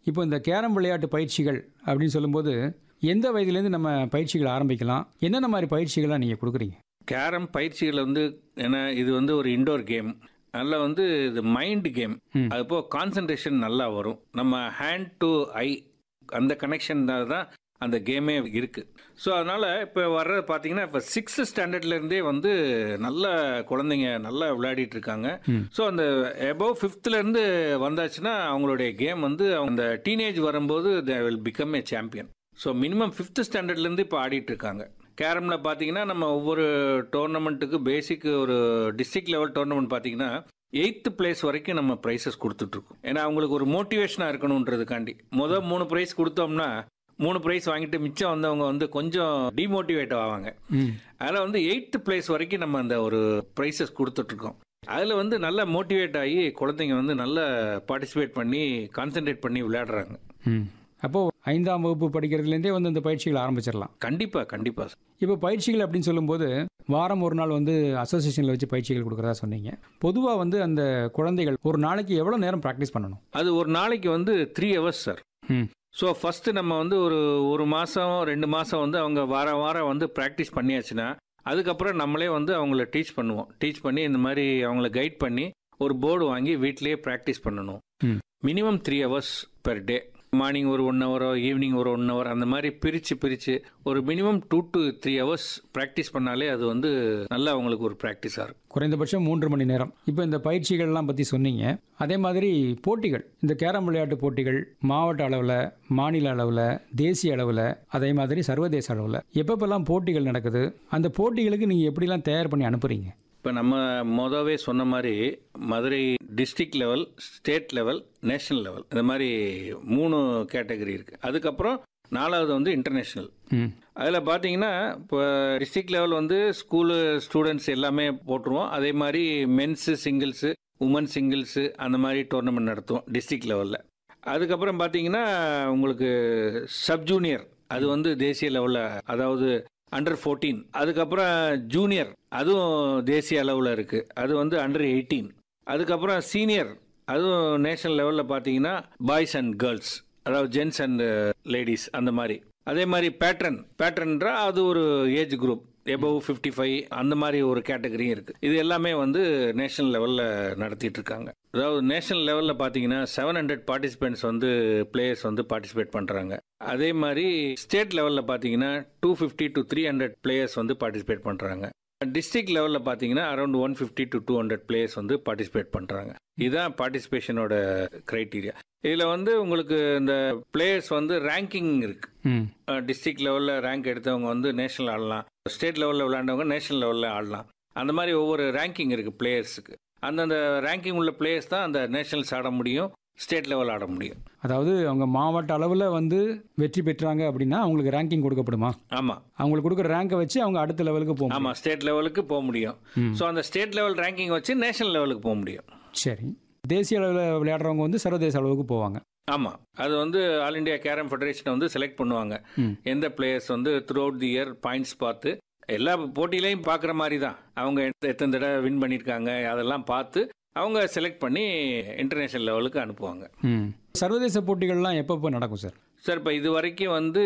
இப்போ இந்த கேரம் விளையாட்டு பயிற்சிகள் அப்படின்னு சொல்லும்போது எந்த வயதுலேருந்து நம்ம பயிற்சிகள் ஆரம்பிக்கலாம் என்னென்ன மாதிரி பயிற்சிகள்லாம் நீங்கள் கொடுக்குறீங்க கேரம் பயிற்சிகள் வந்து ஏன்னா இது வந்து ஒரு இண்டோர் கேம் நல்லா வந்து இது மைண்ட் கேம் ம். அது போக கான்சன்ட்ரேஷன் நல்லா வரும் நம்ம ஹேண்ட் டு ஐ அந்த கனெக்ஷன் தான் அந்த கேமே இருக்கு ஸோ அதனால இப்போ வர்றது பார்த்தீங்கன்னா இப்போ சிக்ஸ்த் ஸ்டாண்டர்ட்லேருந்தே வந்து நல்ல குழந்தைங்க நல்லா விளையாடிட்டு இருக்காங்க ம். ஸோ அந்த எபோவ் ஃபிஃப்த்லேருந்து வந்தாச்சுன்னா அவங்களுடைய கேம் வந்து அந்த டீனேஜ் வரும்போது they will become a champion so minimum fifth ஸ்டாண்டர்ட்லேருந்து இப்போ ஆடிட்டு இருக்காங்க கேரமில் பார்த்தீங்கன்னா நம்ம ஒவ்வொரு டோர்னமெண்ட்டுக்கு பேசிக் ஒரு டிஸ்ட்ரிக்ட் லெவல் டோர்னமெண்ட் பார்த்தீங்கன்னா எயித்து பிளேஸ் வரைக்கும் நம்ம ப்ரைஸஸ் கொடுத்துட்ருக்கோம் ஏன்னா அவங்களுக்கு ஒரு மோட்டிவேஷனாக இருக்கணுன்றதுக்காண்டி முதல் மூணு ப்ரைஸ் கொடுத்தோம்னா மூணு ப்ரைஸ் வாங்கிட்டு மிச்சம் வந்தவங்க வந்து கொஞ்சம் டிமோட்டிவேட் ஆவாங்க ம் அதில் வந்து எயித்து பிளேஸ் வரைக்கும் நம்ம அந்த ஒரு ப்ரைஸஸ் கொடுத்துட்ருக்கோம் அதில் வந்து நல்லா மோட்டிவேட் ஆகி குழந்தைங்க வந்து நல்லா பார்ட்டிசிபேட் பண்ணி கான்சென்ட்ரேட் பண்ணி விளையாடுறாங்க ம் அப்போது ஐந்தாம் வகுப்பு படிக்கிறதுலேருந்தே வந்து இந்த பயிற்சிகள் ஆரம்பிச்சிடலாம் கண்டிப்பாக கண்டிப்பாக இப்போ பயிற்சிகள் அப்படின்னு சொல்லும்போது வாரம் ஒரு நாள் வந்து அசோசியேஷனில் வச்சு பயிற்சிகள் கொடுக்குறதா சொன்னீங்க பொதுவாக வந்து அந்த குழந்தைகள் ஒரு நாளைக்கு எவ்வளோ நேரம் ப்ராக்டிஸ் பண்ணணும் அது ஒரு நாளைக்கு வந்து த்ரீ ஹவர்ஸ் சார் ம் ஸோ ஃபஸ்ட்டு நம்ம வந்து ஒரு ஒரு மாதம் ரெண்டு மாதம் வந்து அவங்க வாரம் வாரம் வந்து ப்ராக்டிஸ் பண்ணியாச்சுன்னா அதுக்கப்புறம் நம்மளே வந்து அவங்கள டீச் பண்ணுவோம் டீச் பண்ணி இந்த மாதிரி அவங்கள கைட் பண்ணி ஒரு போர்டு வாங்கி வீட்டிலேயே ப்ராக்டிஸ் பண்ணணும் ம். Minimum three hours per day morning ஒரு ஒன் ஹவரோ ஈவினிங் ஒரு ஒன் ஹவர் அந்த மாதிரி பிரித்து பிரித்து ஒரு minimum two to three hours practice பண்ணாலே அது வந்து நல்லா அவங்களுக்கு ஒரு ப்ராக்டிஸாக இருக்கும் குறைந்தபட்சம் மூன்று மணி நேரம் இப்போ இந்த பயிற்சிகள்லாம் பற்றி சொன்னீங்க அதே மாதிரி போட்டிகள் இந்த கேரம் விளையாட்டு போட்டிகள் மாவட்ட அளவில் மாநில அளவில் தேசிய அளவில் அதே மாதிரி சர்வதேச அளவில் எப்பப்பெல்லாம் போட்டிகள் நடக்குது அந்த போட்டிகளுக்கு நீங்கள் எப்படிலாம் தயார் பண்ணி அனுப்புறீங்க இப்போ நம்ம மொதவே சொன்ன மாதிரி Madurai district level state level national level இந்த மாதிரி மூணு கேட்டகரி இருக்குது அதுக்கப்புறம் நாலாவது வந்து இன்டர்நேஷ்னல் ம் அதில் பார்த்தீங்கன்னா இப்போ டிஸ்ட்ரிக்ட் லெவல் வந்து ஸ்கூலு ஸ்டூடெண்ட்ஸ் எல்லாமே போட்டுருவோம் அதே மாதிரி மென்ஸு சிங்கிள்ஸு உமன் சிங்கிள்ஸு அந்த மாதிரி டோர்னமெண்ட் நடத்துவோம் டிஸ்ட்ரிக்ட் லெவலில் அதுக்கப்புறம் பார்த்தீங்கன்னா உங்களுக்கு சப் ஜூனியர் அது வந்து தேசிய லெவலில் அதாவது அண்டர் ஃபோர்டீன் அதுக்கப்புறம் ஜூனியர் அதுவும் தேசிய அளவில் இருக்குது அது வந்து அண்டர் எயிட்டீன் அதுக்கப்புறம் சீனியர் அதுவும் நேஷனல் லெவலில் பார்த்தீங்கன்னா பாய்ஸ் அண்ட் கேர்ள்ஸ் அதாவது ஜென்ஸ் அண்ட் லேடிஸ் அந்த மாதிரி அதே மாதிரி பேட்டர்ன் பேட்டர்ன்றா அது ஒரு age group above fifty five அந்த மாதிரி ஒரு கேட்டகரியும் இருக்குது இது எல்லாமே வந்து நேஷனல் லெவலில் நடத்திட்டு இருக்காங்க அதாவது நேஷனல் லெவலில் பார்த்தீங்கன்னா செவன் ஹண்ட்ரட் பார்ட்டிசிபென்ட்ஸ் வந்து பிளேயர்ஸ் வந்து பார்ட்டிசிபேட் பண்ணுறாங்க அதே மாதிரி ஸ்டேட் லெவலில் பார்த்தீங்கன்னா two fifty to three hundred players வந்து பார்ட்டிசிபேட் பண்ணுறாங்க டிஸ்ட்ரிக்ட் லெவலில் பார்த்தீங்கன்னா around one fifty to two hundred players வந்து பார்ட்டிசிபேட் பண்ணுறாங்க இதுதான் பார்ட்டிசிபேஷனோட க்ரைட்டீரியா இதில் வந்து உங்களுக்கு இந்த பிளேயர்ஸ் வந்து ரேங்கிங் இருக்கு ம் டிஸ்ட்ரிக்ட் லெவலில் ரேங்க் எடுத்தவங்க வந்து நேஷனல் ஆடலாம் ஸ்டேட் லெவலில் விளையாண்டவங்க நேஷனல் லெவலில் ஆடலாம் அந்த மாதிரி ஒவ்வொரு ரேங்கிங் இருக்குது பிளேயர்ஸுக்கு அந்தந்த ரேங்கிங் உள்ள பிளேயர்ஸ் தான் அந்த நேஷனல்ஸ் ஆட முடியும் ஸ்டேட் லெவல் ஆட முடியும் அதாவது அவங்க மாவட்ட அளவில் வந்து வெற்றி பெற்றாங்க அப்படின்னா அவங்களுக்கு ரேங்கிங் கொடுக்கப்படுமா ஆமாம் அவங்களுக்கு கொடுக்குற ரேங்கை வச்சு அவங்க அடுத்த லெவலுக்கு போகும் ஆமாம் ஸ்டேட் லெவலுக்கு போக முடியும் ம். ஸோ அந்த ஸ்டேட் லெவல் ரேங்கிங் வச்சு நேஷனல் லெவலுக்கு போக முடியும் சரி தேசிய அளவில் விளையாடுறவங்க வந்து சர்வதேச அளவுக்கு போவாங்க ஆமாம் அது வந்து ஆல் இண்டியா கேரம் ஃபெடரேஷனை வந்து செலக்ட் பண்ணுவாங்க ம். எந்த பிளேயர்ஸ் வந்து throughout the year points பார்த்து எல்லா போட்டியிலையும் பார்க்குற மாதிரி தான் அவங்க எத்த- எத்தனை தடவை வின் பண்ணியிருக்காங்க அதெல்லாம் பார்த்து அவங்க செலக்ட் பண்ணி இன்டர்நேஷனல் லெவலுக்கு அனுப்புவாங்க ம் சர்வதேச போட்டிகள்லாம் எப்பப்போ நடக்கும் சார் சார் இப்போ இது வரைக்கும் வந்து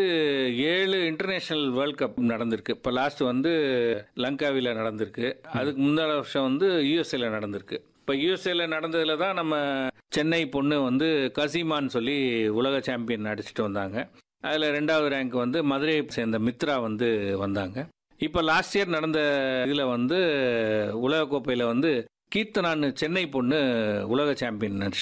ஏழு இன்டர்நேஷனல் வேர்ல்ட் கப் நடந்திருக்கு இப்போ லாஸ்ட் வந்து லங்காவில் நடந்திருக்கு அதுக்கு முந்தான வருஷம் வந்து யூஎஸ்ஏல நடந்திருக்கு இப்போ யூஎஸ்ஏல நடந்ததுல தான் நம்ம சென்னை பொண்ணு வந்து கசிமான்னு சொல்லி உலக சாம்பியன் அடிச்சிட்டு வந்தாங்க அதில் ரெண்டாவது ரேங்க் வந்து மதுரையை சேர்ந்த மித்ரா வந்து வந்தாங்க இப்போ லாஸ்ட் இயர் நடந்த இதில் வந்து உலகக்கோப்பையில் வந்து கீர்த்தனான்னு சென்னை பொண்ணு உலக சாம்பியன் அடிச்சிட்டு